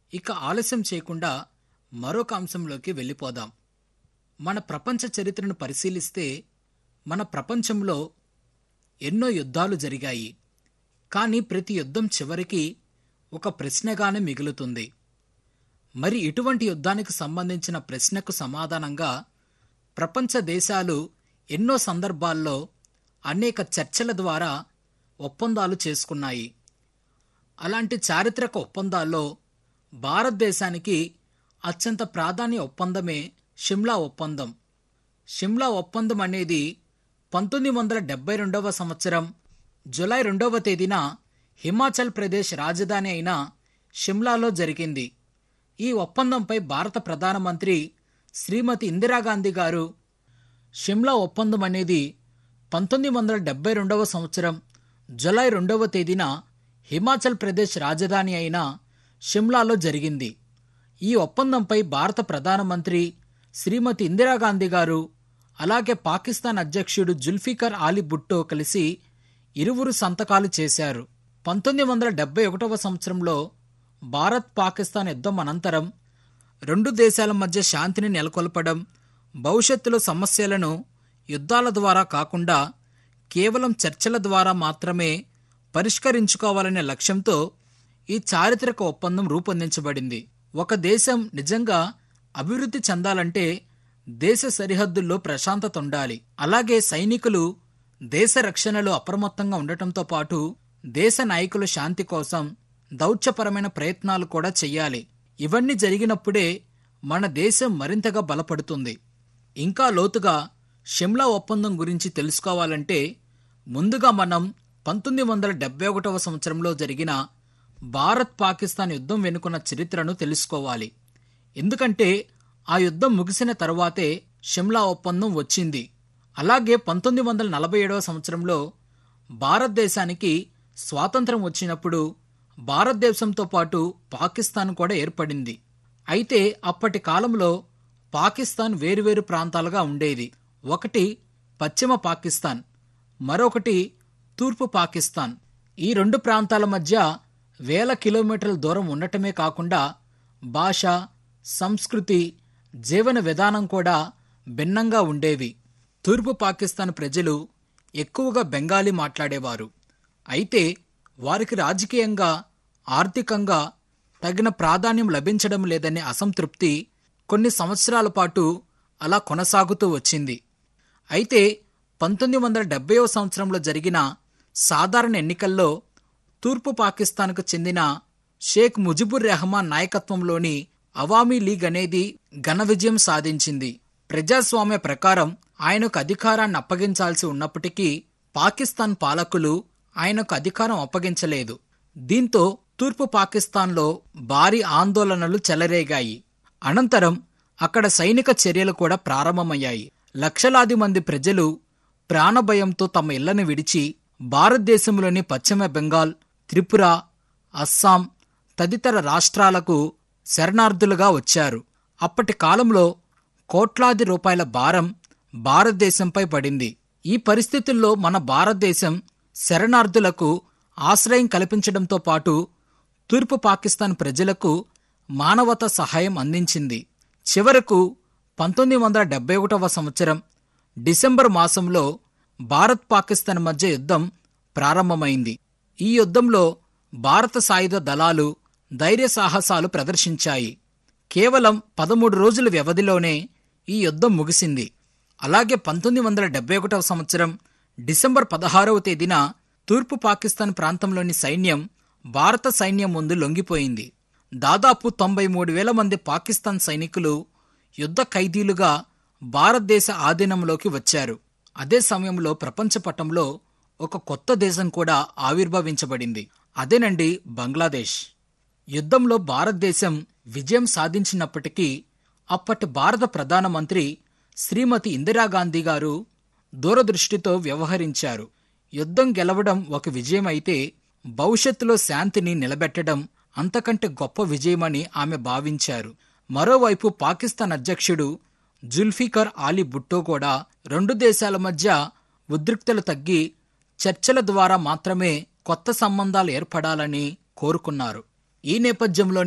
ఇక ఆలస్యం చేయకుండా మరొక అంశంలోకి వెళ్ళిపోదాం మన ప్రపంచ చరిత్రను పరిశీలిస్తే మన ప్రపంచంలో ఎన్నో యుద్ధాలు జరిగాయి కానీ ప్రతి యుద్ధం చివరికి ఒక ప్రశ్నగానే మిగులుతుంది మరి ఇటువంటి యుద్ధానికి సంబంధించిన ప్రశ్నకు సమాధానంగా ప్రపంచ దేశాలు ఎన్నో సందర్భాల్లో అనేక చర్చల ద్వారా ఒప్పందాలు చేసుకున్నాయి అలాంటి చారిత్రక ఒప్పందాల్లో భారతదేశానికి అత్యంత ప్రాధాన్య ఒప్పందమే షిమ్లా ఒప్పందం షిమ్లా ఒప్పందం అనేది పంతొమ్మిది వందల డెబ్బై రెండవ సంవత్సరం జులై రెండవ తేదీన హిమాచల్ ప్రదేశ్ రాజధాని అయిన షిమ్లాలో జరిగింది ఈ ఒప్పందంపై భారత ప్రధానమంత్రి శ్రీమతి ఇందిరాగాంధీ గారు షిమ్లా ఒప్పందం అనేది పంతొమ్మిది వందల డెబ్బై రెండవ సంవత్సరం జులై రెండవ తేదీన హిమాచల్ ప్రదేశ్ రాజధాని అయిన షిమ్లాలో జరిగింది ఈ ఒప్పందంపై భారత ప్రధానమంత్రి శ్రీమతి ఇందిరాగాంధీ గారు అలాగే పాకిస్తాన్ అధ్యక్షుడు జుల్ఫికర్ ఆలీ భుట్టో కలిసి ఇరువురు సంతకాలు చేశారు పంతొమ్మిది వందల డెబ్బై ఒకటవ సంవత్సరంలో భారత్ పాకిస్తాన్ యుద్ధం అనంతరం రెండు దేశాల మధ్య శాంతిని నెలకొల్పడం భవిష్యత్తులో సమస్యలను యుద్ధాల ద్వారా కాకుండా కేవలం చర్చల ద్వారా మాత్రమే పరిష్కరించుకోవాలనే లక్ష్యంతో ఈ చారిత్రక ఒప్పందం రూపొందించబడింది ఒక దేశం నిజంగా అభివృద్ధి చెందాలంటే దేశ సరిహద్దుల్లో ప్రశాంతత ఉండాలి అలాగే సైనికులు దేశ రక్షణలో అప్రమత్తంగా ఉండటంతో పాటు దేశ నాయకుల శాంతి కోసం దౌత్యపరమైన ప్రయత్నాలు కూడా చెయ్యాలి ఇవన్నీ జరిగినప్పుడే మన దేశం మరింతగా బలపడుతుంది ఇంకా లోతుగా షిమ్లా ఒప్పందం గురించి తెలుసుకోవాలంటే ముందుగా మనం పంతొమ్మిది వందల డెబ్బై ఒకటవ సంవత్సరంలో జరిగిన భారత్ పాకిస్తాన్ యుద్ధం వెనుకున్న చరిత్రను తెలుసుకోవాలి ఎందుకంటే ఆ యుద్ధం ముగిసిన తరువాతే షిమ్లా ఒప్పందం వచ్చింది అలాగే పంతొమ్మిది వందల నలభై ఏడవ సంవత్సరంలో భారతదేశానికి స్వాతంత్రం వచ్చినప్పుడు భారతదేశంతో పాటు పాకిస్తాన్ కూడా ఏర్పడింది అయితే అప్పటి కాలంలో పాకిస్తాన్ వేరువేరు ప్రాంతాలుగా ఉండేది ఒకటి పశ్చిమ పాకిస్తాన్ మరొకటి తూర్పు పాకిస్తాన్ ఈ రెండు ప్రాంతాల మధ్య వేల కిలోమీటర్ల దూరం ఉండటమే కాకుండా భాష సంస్కృతి జీవన విధానం కూడా భిన్నంగా ఉండేవి తూర్పు పాకిస్తాన్ ప్రజలు ఎక్కువగా బెంగాలీ మాట్లాడేవారు అయితే వారికి రాజకీయంగా ఆర్థికంగా తగిన ప్రాధాన్యం లభించడం లేదనే అసంతృప్తి కొన్ని సంవత్సరాల పాటు అలా కొనసాగుతూ వచ్చింది అయితే పంతొమ్మిది వందల డెబ్బైవ సంవత్సరంలో జరిగిన సాధారణ ఎన్నికల్లో తూర్పు పాకిస్తాన్కు చెందిన షేక్ ముజిబుర్ రెహమాన్ నాయకత్వంలోని అవామీ లీగ్ అనేది ఘన విజయం సాధించింది ప్రజాస్వామ్య ప్రకారం ఆయనకు అధికారాన్ని అప్పగించాల్సి ఉన్నప్పటికీ పాకిస్తాన్ పాలకులు ఆయనకు అధికారం అప్పగించలేదు దీంతో తూర్పు పాకిస్తాన్లో భారీ ఆందోళనలు చెలరేగాయి అనంతరం అక్కడ సైనిక చర్యలు కూడా ప్రారంభమయ్యాయి లక్షలాది మంది ప్రజలు ప్రాణభయంతో తమ ఇళ్లను విడిచి భారతదేశంలోని పశ్చిమ బెంగాల్ త్రిపుర అస్సాం తదితర రాష్ట్రాలకు శరణార్థులుగా వచ్చారు అప్పటి కాలంలో కోట్లాది రూపాయల భారం భారతదేశంపై పడింది ఈ పరిస్థితుల్లో మన భారతదేశం శరణార్థులకు ఆశ్రయం కల్పించడంతో పాటు తూర్పు పాకిస్తాన్ ప్రజలకు మానవతా సహాయం అందించింది చివరకు పంతొమ్మిది వందల డెబ్బై ఒకటవ సంవత్సరం డిసెంబర్ మాసంలో భారత్ పాకిస్తాన్ మధ్య యుద్ధం ప్రారంభమైంది ఈ యుద్ధంలో భారత సాయుధ దళాలు ధైర్య సాహసాలు ప్రదర్శించాయి కేవలం పదమూడు రోజుల వ్యవధిలోనే ఈ యుద్ధం ముగిసింది అలాగే పంతొమ్మిది వందల డెబ్బై ఒకటవ సంవత్సరం డిసెంబర్ పదహారవ తేదీన తూర్పు పాకిస్తాన్ ప్రాంతంలోని సైన్యం భారత సైన్యం ముందు లొంగిపోయింది దాదాపు తొంభై మూడు వేల మంది పాకిస్తాన్ సైనికులు యుద్ధ ఖైదీలుగా భారతదేశ ఆధీనంలోకి వచ్చారు అదే సమయంలో ప్రపంచ పటంలో ఒక కొత్త దేశం కూడా ఆవిర్భవించబడింది అదేనండి బంగ్లాదేశ్ యుద్ధంలో భారతదేశం విజయం సాధించినప్పటికీ అప్పటి భారత ప్రధానమంత్రి శ్రీమతి ఇందిరాగాంధీ గారు దూరదృష్టితో వ్యవహరించారు యుద్ధం గెలవడం ఒక విజయం అయితే భవిష్యత్తులో శాంతిని నిలబెట్టడం అంతకంటే గొప్ప విజయమని ఆమె భావించారు మరోవైపు పాకిస్తాన్ అధ్యక్షుడు జుల్ఫికర్ ఆలీ భుట్టో కూడా రెండు దేశాల మధ్య ఉద్రిక్తలు తగ్గి చర్చల ద్వారా మాత్రమే కొత్త సంబంధాలు ఏర్పడాలని కోరుకున్నారు ఈ నేపథ్యంలో